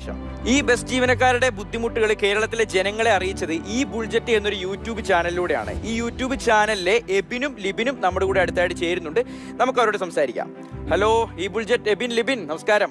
ശേഷം ഈ ബസ് ജീവനക്കാരുടെ ബുദ്ധിമുട്ടുകൾ കേരളത്തിലെ ജനങ്ങളെ അറിയിച്ചത് ഈ ബുൾജറ്റ് എന്നൊരു യൂട്യൂബ് ചാനലിലൂടെയാണ് ഈ യൂട്യൂബ് ചാനലിലെ എബിനും ലിബിനും നമ്മുടെ കൂടെ അടുത്തായിട്ട് ചേരുന്നുണ്ട് നമുക്ക് അവരോട് സംസാരിക്കാം ഹലോ ഈ ബുൾജറ്റ് എബിൻ ലിബിൻ നമസ്കാരം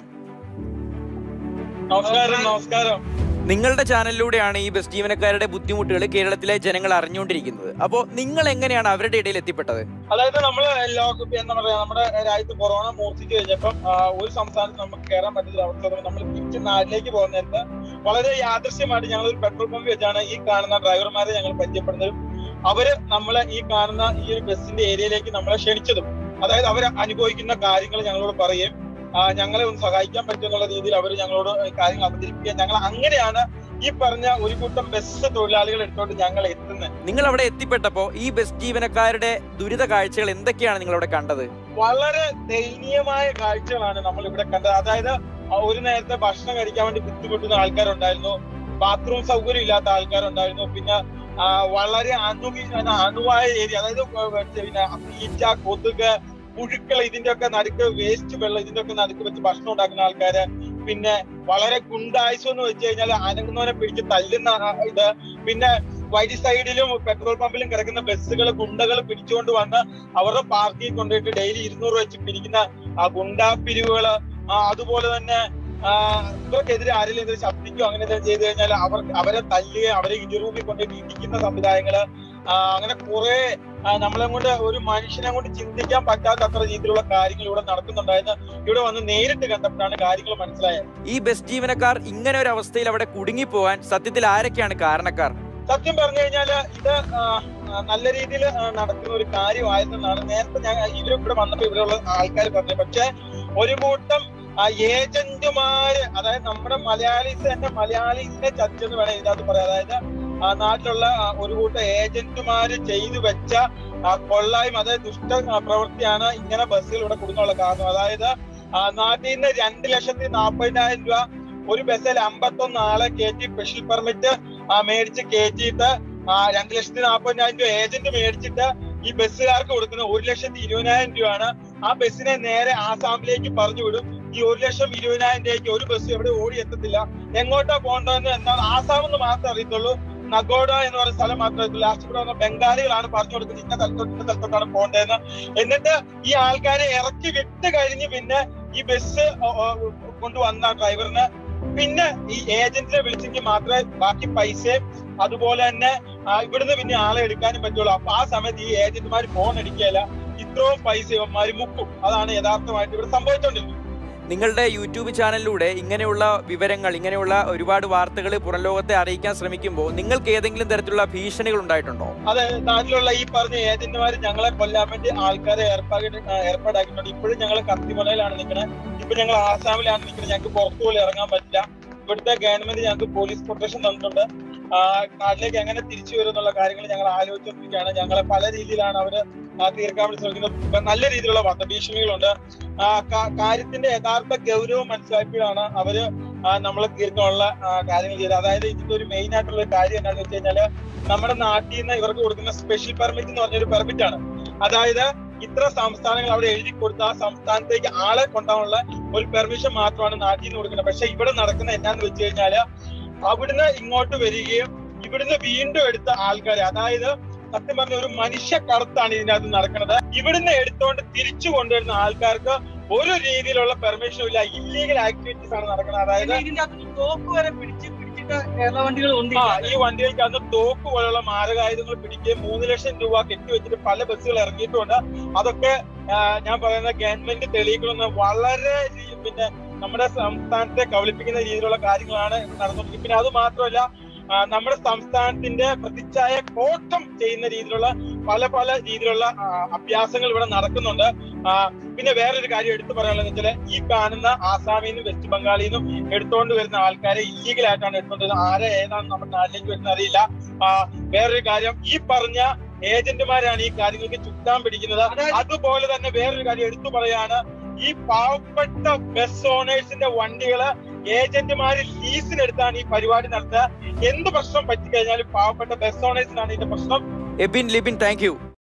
നമസ്കാരം നമസ്കാരം നിങ്ങളുടെ ചാനലിലൂടെയാണ് ഈ ബസ് ജീവനക്കാരുടെ ബുദ്ധിമുട്ടുകൾ കേരളത്തിലെ ജനങ്ങൾ അറിഞ്ഞുകൊണ്ടിരിക്കുന്നത് അപ്പോൾ നിങ്ങൾ എങ്ങനെയാണ് അവരുടെ ഇടയിൽ എത്തിപ്പെട്ടത് അതായത് നമ്മള് ലോക എന്താ പറയാ നമ്മുടെ രാജ്യത്ത് കൊറോണ മൂർച്ഛിച്ചു കഴിഞ്ഞപ്പം ആ, ഒരു സംസ്ഥാനത്ത് നമുക്ക് കയറാൻ പറ്റുന്ന അവസ്ഥ വന്നപ്പോൾ നമ്മൾ തിരിച്ച് നാട്ടിലേക്ക് പോകുന്ന നേരത്ത് വളരെ യാദൃശ്യമായിട്ട് ഞങ്ങൾ ഒരു പെട്രോൾ പമ്പ് വെച്ചാണ് ഈ കാണുന്ന ഡ്രൈവർമാരെ ഞങ്ങൾ പരിചയപ്പെടുന്നതും അവര് നമ്മളെ ഈ കാണുന്ന ഈ ഒരു ബസ്സിന്റെ ഏരിയയിലേക്ക് നമ്മളെ ക്ഷണിച്ചതും അതായത് അവർ അനുഭവിക്കുന്ന കാര്യങ്ങൾ ഞങ്ങളോട് പറയുകയും ആ, ഞങ്ങളെ ഒന്ന് സഹായിക്കാൻ പറ്റുമെന്നുള്ള രീതിയിൽ അവർ ഞങ്ങളോട് കാര്യങ്ങൾ അവതരിപ്പിക്കുകയും ഞങ്ങൾ അങ്ങനെയാണ് ഈ പറഞ്ഞ ഒരു കൂട്ടം ബസ് തൊഴിലാളികൾ എടുത്തോണ്ട് ഞങ്ങൾ എത്തുന്നത് നിങ്ങൾ അവിടെ എത്തിപ്പെട്ടപ്പോൾ ഈ ബസ് ജീവനക്കാരുടെ ദുരിത കാഴ്ചകൾ എന്തൊക്കെയാണ് നിങ്ങൾ അവിടെ കണ്ടത് വളരെ ദയനീയമായ കാഴ്ചകളാണ് നമ്മൾ ഇവിടെ കണ്ടത് അതായത് ആ ഒരു നേരത്തെ ഭക്ഷണം കഴിക്കാൻ വേണ്ടി ബുദ്ധിമുട്ടുന്ന ആൾക്കാരുണ്ടായിരുന്നു ബാത്റൂം സൗകര്യം ഇല്ലാത്ത ആൾക്കാരുണ്ടായിരുന്നു പിന്നെ ആ, വളരെ അണുവി അണുവായ ഏരിയ അതായത് പിന്നെ ഈച്ച കൊതുക് പുഴുക്കൾ ഇതിന്റെ ഒക്കെ നടുക്ക് വേസ്റ്റ് വെള്ളം ഇതിന്റെ ഒക്കെ നടുക്ക് വെച്ച് ഭക്ഷണം ഉണ്ടാക്കുന്ന ആൾക്കാര് പിന്നെ വളരെ ഗുണ്ടായുസം എന്ന് വെച്ച് കഴിഞ്ഞാൽ അനങ്ങുന്നവനെ പിടിച്ച് തല്ലുന്ന ആ, ഇത് പിന്നെ വൈദ്യ സൈഡിലും പെട്രോൾ പമ്പിലും കിടക്കുന്ന ബസ്സുകൾ ഗുണ്ടകൾ പിടിച്ചുകൊണ്ട് വന്ന് അവരുടെ പാർക്കിൽ കൊണ്ടുപോയിട്ട് ഡെയിലി ഇരുന്നൂറ് വെച്ച് പിരിക്കുന്ന ആ ഗുണ്ടാ പിരിവുകള് ആ, അതുപോലെ തന്നെ ആ, ഇവർക്കെതിരെ ആരെങ്കിലും എന്തെങ്കിലും ശബ്ദിക്കുകയോ അങ്ങനെ എന്തെങ്കിലും ചെയ്തു കഴിഞ്ഞാൽ അവർ അവരെ തല്ലുകയും അവരെ ഇരുറൂമിൽ കൊണ്ടുപോയി ഇടിക്കുന്ന സംവിധാനങ്ങള് ആ, അങ്ങനെ കുറെ ആ, നമ്മളെ കൊണ്ട് ഒരു മനുഷ്യനെ കൊണ്ട് ചിന്തിക്കാൻ പറ്റാത്ത അത്ര രീതിയിലുള്ള കാര്യങ്ങൾ ഇവിടെ നടക്കുന്നുണ്ടായിരുന്നു ഇവിടെ വന്ന് നേരിട്ട് കണ്ടപ്പോഴാണ് കാര്യങ്ങൾ മനസ്സിലായത് ഈ ബസ് ജീവനക്കാർ ഇങ്ങനെ ഒരു അവസ്ഥയിൽ അവിടെ കുടുങ്ങിപ്പോവാൻ സത്യത്തിൽ ആരൊക്കെയാണ് കാരണക്കാർ സത്യം പറഞ്ഞു കഴിഞ്ഞാല് ഇത് ആ, ആ, നല്ല രീതിയിൽ നടക്കുന്ന ഒരു കാര്യമായിരുന്നെന്നാണ് നേരത്തെ ഞാൻ ഇവർ ഇവിടെ വന്നപ്പോ ഇവിടെയുള്ള ആൾക്കാർ പറഞ്ഞത് പക്ഷെ ഒരു കൂട്ടം ആ, ഏജന്റുമാര് അതായത് നമ്മുടെ മലയാളീസ് തന്നെ മലയാളീസിനെ ചർച്ചെന്ന് വേണം ഇതിനകത്ത് പറയാം അതായത് ആ, നാട്ടിലുള്ള ആ, ഒരു കൂട്ടം ഏജന്റുമാര് ചെയ്തു വെച്ച ആ, കൊള്ളായ്മ അതായത് ദുഷ്ട ആ, പ്രവൃത്തിയാണ് ഇങ്ങനെ ബസ്സുകൾ ഇവിടെ കൊടുക്കാനുള്ള കാരണം അതായത് ആ, നാട്ടിൽ നിന്ന് രണ്ട് ലക്ഷത്തി നാപ്പതിനായിരം രൂപ ഒരു ബസ്സിൽ അമ്പത്തൊന്ന് ആളെ കയറ്റി സ്പെഷ്യൽ പെർമിറ്റ് ആ മേടിച്ച് കയറ്റിയിട്ട് ആ രണ്ട് ലക്ഷത്തി നാപ്പതിനായിരം രൂപ ഏജന്റ് മേടിച്ചിട്ട് ഈ ബസ്സുകാർക്ക് കൊടുക്കുന്ന ഒരു ലക്ഷത്തി ഇരുപതിനായിരം രൂപയാണ് ആ ബസ്സിനെ നേരെ ആസാമിലേക്ക് പറഞ്ഞു വിടും ഈ ഒരു ലക്ഷം ഇരുപതിനായിരം രൂപയ്ക്ക് ഒരു ബസ് എവിടെ ഓടി എത്തത്തില്ല എങ്ങോട്ടാ പോകേണ്ടതെന്ന് എന്നാൽ ആസാം എന്ന് മാത്രമേ അറിയത്തുള്ളൂ നഗോഡ എന്ന് പറയുന്ന സ്ഥലം മാത്രമേ അറിയത്തുള്ളൂ ലാസ്റ്റ് ഇവിടെ വന്ന ബംഗാളികളാണ് പറഞ്ഞു കൊടുക്കുന്നത് ഇന്ന സ്ഥലത്തോട്ട് ഇന്ന സ്ഥലത്തോട്ടാണ് പോകേണ്ടതെന്ന് എന്നിട്ട് ഈ ആൾക്കാരെ ഇറക്കി വിട്ട് കഴിഞ്ഞ് പിന്നെ ഈ ബസ് കൊണ്ടുവന്ന ഡ്രൈവറിന് പിന്നെ ഈ ഏജന്റിനെ വിളിച്ചെങ്കിൽ മാത്രമേ ബാക്കി പൈസയും അതുപോലെ തന്നെ ആ, ഇവിടുന്ന് പിന്നെ ആളെ എടുക്കാനും പറ്റുള്ളൂ അപ്പൊ ആ സമയത്ത് ഈ ഏജന്റുമാർ ഫോൺ അടിക്കുകയല്ല ഇത്രയും പൈസ ഇവന്മാര് മുക്കും അതാണ് യഥാർത്ഥമായിട്ട് ഇവിടെ സംഭവിച്ചോണ്ടിരിക്കുന്നത് നിങ്ങളുടെ യൂട്യൂബ് ചാനലിലൂടെ ഇങ്ങനെയുള്ള വിവരങ്ങൾ ഇങ്ങനെയുള്ള ഒരുപാട് വാർത്തകൾ പുറം ലോകത്തെ അറിയിക്കാൻ ശ്രമിക്കുമ്പോൾ നിങ്ങൾക്ക് ഏതെങ്കിലും തരത്തിലുള്ള ഭീഷണികൾ ഉണ്ടായിട്ടുണ്ടോ അതെ നാട്ടിലുള്ള ഈ പറഞ്ഞ ഏജന്റുമാർ ഞങ്ങളെ കൊല്ലാൻ വേണ്ടി ആൾക്കാരെ ഏർപ്പാടി ഏർപ്പാടാക്കിയിട്ടുണ്ട് ഇപ്പോഴും ഞങ്ങൾ കത്തിമലയിലാണ് നിൽക്കുന്നത് ഇപ്പൊ ഞങ്ങൾ ആസാമിലാണ് നിൽക്കുന്നത് ഞങ്ങൾക്ക് പുറത്തു പോലും ഇറങ്ങാൻ പറ്റില്ല ഇവിടുത്തെ ഗവൺമെന്റ് ഞങ്ങൾക്ക് പോലീസ് പ്രൊട്ടക്ഷൻ തന്നിട്ടുണ്ട് ആ, നാട്ടിലേക്ക് എങ്ങനെ തിരിച്ചു വരും എന്നുള്ള കാര്യങ്ങൾ ഞങ്ങൾ ആലോചിച്ചുകൊണ്ടിരിക്കുകയാണ് ഞങ്ങളെ പല രീതിയിലാണ് അവര് ആ, തീർക്കാൻ വേണ്ടി ശ്രമിക്കുന്നത് ഇപ്പൊ നല്ല രീതിയിലുള്ള വധഭീഷണികളുണ്ട് ആ, കാ- കാര്യത്തിന്റെ യഥാർത്ഥ ഗൗരവം മനസ്സിലാക്കിയാണ് അവര് നമ്മളെ തീർക്കാനുള്ള ആ, കാര്യങ്ങൾ ചെയ്തത് അതായത് ഇതിന്റെ ഒരു മെയിൻ ആയിട്ടുള്ള ഒരു കാര്യം എന്താണെന്ന് വെച്ച് കഴിഞ്ഞാല് നമ്മുടെ നാട്ടിൽ നിന്ന് ഇവർക്ക് കൊടുക്കുന്ന സ്പെഷ്യൽ പെർമിറ്റ് എന്ന് പറഞ്ഞൊരു പെർമിറ്റ് ആണ് അതായത് ഇത്ര സംസ്ഥാനങ്ങൾ അവിടെ എഴുതി കൊടുത്ത ആ സംസ്ഥാനത്തേക്ക് ആളെ കൊണ്ടുപോകാനുള്ള ഒരു പെർമിഷൻ മാത്രമാണ് നാട്ടിൽ നിന്ന് കൊടുക്കുന്നത് പക്ഷെ ഇവിടെ നടക്കുന്ന എന്നാന്ന് വെച്ച് കഴിഞ്ഞാല് അവിടുന്ന് ഇങ്ങോട്ട് വരികയും ഇവിടുന്ന് വീണ്ടും എടുത്ത ആൾക്കാരെ അതായത് സത്യം പറഞ്ഞ ഒരു മനുഷ്യ കടത്താണ് ഇതിനകത്ത് നടക്കുന്നത് ഇവിടുന്ന് എടുത്തോണ്ട് തിരിച്ചു കൊണ്ടുവരുന്ന ആൾക്കാർക്ക് ഒരു രീതിയിലുള്ള പെർമിഷനും ഇല്ല ഇല്ലീഗൽ ആക്ടിവിറ്റീസ് ആണ് നടക്കുന്നത് അതായത് ഇതിന്റെ അകത്ത് തോക്ക് വരെ പിടിച്ച് പിടിച്ചിട്ട് കേരള വണ്ടികൾ ഉണ്ട് ആ ഈ വണ്ടികൾക്ക് അന്ന് തോക്ക് പോലുള്ള മാരകായുധങ്ങൾ പിടിക്കുകയും മൂന്ന് ലക്ഷം രൂപ കെട്ടിവെച്ചിട്ട് പല ബസ്സുകൾ ഇറങ്ങിയിട്ടുണ്ട് അതൊക്കെ ആ, ഞാൻ പറയുന്ന ഗവൺമെന്റ് തെളിയിക്കണമെന്ന് വളരെ രീ- പിന്നെ നമ്മുടെ സംസ്ഥാനത്തെ കബളിപ്പിക്കുന്ന രീതിയിലുള്ള കാര്യങ്ങളാണ് നടന്നുകൊണ്ടിരിക്കുന്നത് പിന്നെ അത് മാത്രമല്ല ആ, നമ്മുടെ സംസ്ഥാനത്തിന്റെ പ്രതിച്ഛായ കോട്ടം ചെയ്യുന്ന രീതിയിലുള്ള പല പല രീതിയിലുള്ള ആ, അഭ്യാസങ്ങൾ ഇവിടെ നടക്കുന്നുണ്ട് ആ, പിന്നെ വേറൊരു കാര്യം എടുത്തു പറയാനുള്ളത് വെച്ചാല് ഈ കാണുന്ന ആസാമിൽ നിന്നും വെസ്റ്റ് ബംഗാളിൽ നിന്നും എടുത്തോണ്ട് വരുന്ന ആൾക്കാരെ ഇല്ലീഗൽ ആയിട്ടാണ് എടുത്തോണ്ട് വരുന്നത് ആരെ ഏതാണ് നമ്മുടെ നാട്ടിലേക്ക് വരുന്നത് അറിയില്ല ആ, വേറൊരു കാര്യം ഈ പറഞ്ഞ ഏജന്റുമാരാണ് ഈ കാര്യങ്ങൾക്ക് ചുറ്റാൻ പിടിക്കുന്നത് അതായത് അതുപോലെ തന്നെ വേറൊരു കാര്യം എടുത്തു പറയാണ് ഈ പാവപ്പെട്ട ബസ് ഓണേഴ്സിന്റെ വണ്ടികള് ഏജന്റുമാര് ലീസിനെടുത്താണ് ഈ പരിപാടി നടത്തുക എന്ത് പ്രശ്നം പറ്റിക്കഴിഞ്ഞാലും പാവപ്പെട്ട ബസ് ഓണേഴ്സിനാണ് ഇതിന്റെ പ്രശ്നം എബിൻ ലിബിൻ താങ്ക് യു